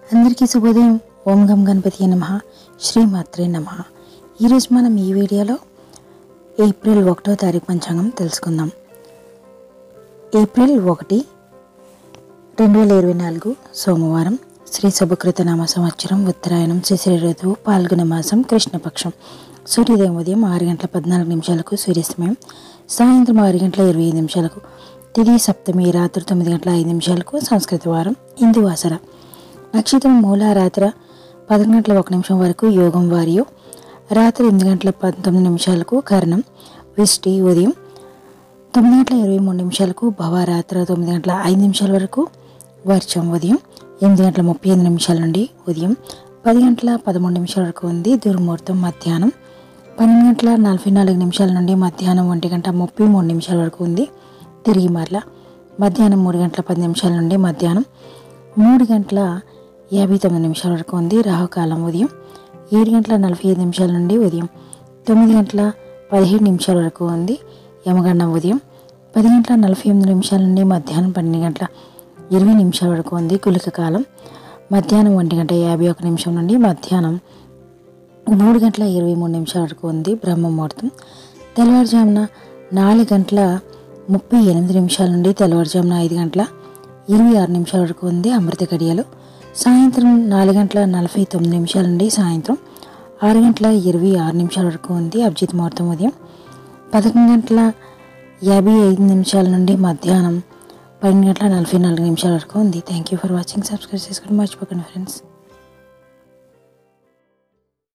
అందరికీ శుభోదయం ఓం గం గణపతి నమ శ్రీమాత్రే నమ ఈరోజు మనం ఈ వీడియోలో ఏప్రిల్ ఒకటో తారీఖు పంచాంగం తెలుసుకుందాం ఏప్రిల్ ఒకటి రెండు వేల ఇరవై నాలుగు సోమవారం శ్రీ శుభకృత నామ సంవత్సరం ఉత్తరాయణం శిశిర ఋతువు పాల్గొన మాసం కృష్ణపక్షం సూర్యోదయం ఉదయం ఆరు గంటల పద్నాలుగు నిమిషాలకు సూర్యాస్తమయం సాయంత్రం ఆరు గంటల ఇరవై ఐదు నిమిషాలకు తిది సప్తమి రాత్రి తొమ్మిది గంటల ఐదు నిమిషాలకు సంస్కృత వారం ఇందు వాసర నక్షత్రం మూల రాత్రి పదకొండు గంటల ఒక నిమిషం వరకు యోగం వారియు రాత్రి ఎనిమిది గంటల పంతొమ్మిది నిమిషాలకు కరణం విష్టి ఉదయం తొమ్మిది గంటల ఇరవై మూడు నిమిషాలకు భవరాత్రి తొమ్మిది గంటల ఐదు నిమిషాల వరకు వర్షం ఉదయం ఎనిమిది గంటల ముప్పై ఐదు నిమిషాల నుండి ఉదయం పది గంటల పదమూడు నిమిషాల వరకు ఉంది దుర్ముహూర్తం మధ్యాహ్నం పన్నెండు గంటల నలభై నాలుగు నిమిషాల నుండి మధ్యాహ్నం ఒంటి గంట ముప్పై మూడు నిమిషాల వరకు ఉంది తిరిగి మరలా మధ్యాహ్నం మూడు గంటల పది నిమిషాల నుండి మధ్యాహ్నం మూడు గంటల యాభై తొమ్మిది నిమిషాల వరకు ఉంది రాహుకాలం ఉదయం ఏడు గంటల నలభై ఐదు నిమిషాల నుండి ఉదయం తొమ్మిది గంటల పదిహేడు నిమిషాల వరకు ఉంది యమగండం ఉదయం పది గంటల నలభై ఎనిమిది నిమిషాల నుండి మధ్యాహ్నం పన్నెండు గంటల ఇరవై నిమిషాల వరకు ఉంది గుళిక కాలం మధ్యాహ్నం ఒంటి గంట యాభై ఒక నిమిషం నుండి మధ్యాహ్నం మూడు గంటల ఇరవై మూడు నిమిషాల వరకు ఉంది బ్రహ్మ ముహూర్తం తెల్లవారుజామున నాలుగు గంటల ముప్పై ఎనిమిది నిమిషాల నుండి తెల్లవారుజామున ఐదు గంటల ఇరవై ఆరు నిమిషాల వరకు ఉంది అమృత గడియలు సాయంత్రం నాలుగు గంటల నలభై తొమ్మిది నిమిషాల నుండి సాయంత్రం ఆరు గంటల ఇరవై ఆరు నిమిషాల వరకు ఉంది అభిజిత్ ముహూర్తం ఉదయం పదకొండు గంటల యాభై ఐదు నిమిషాల నుండి మధ్యాహ్నం పన్నెండు గంటల నలభై నాలుగు నిమిషాల వరకు ఉంది thank you for watching subscribe చేసుకోండి మర్చిపోకండి ఫ్రెండ్స్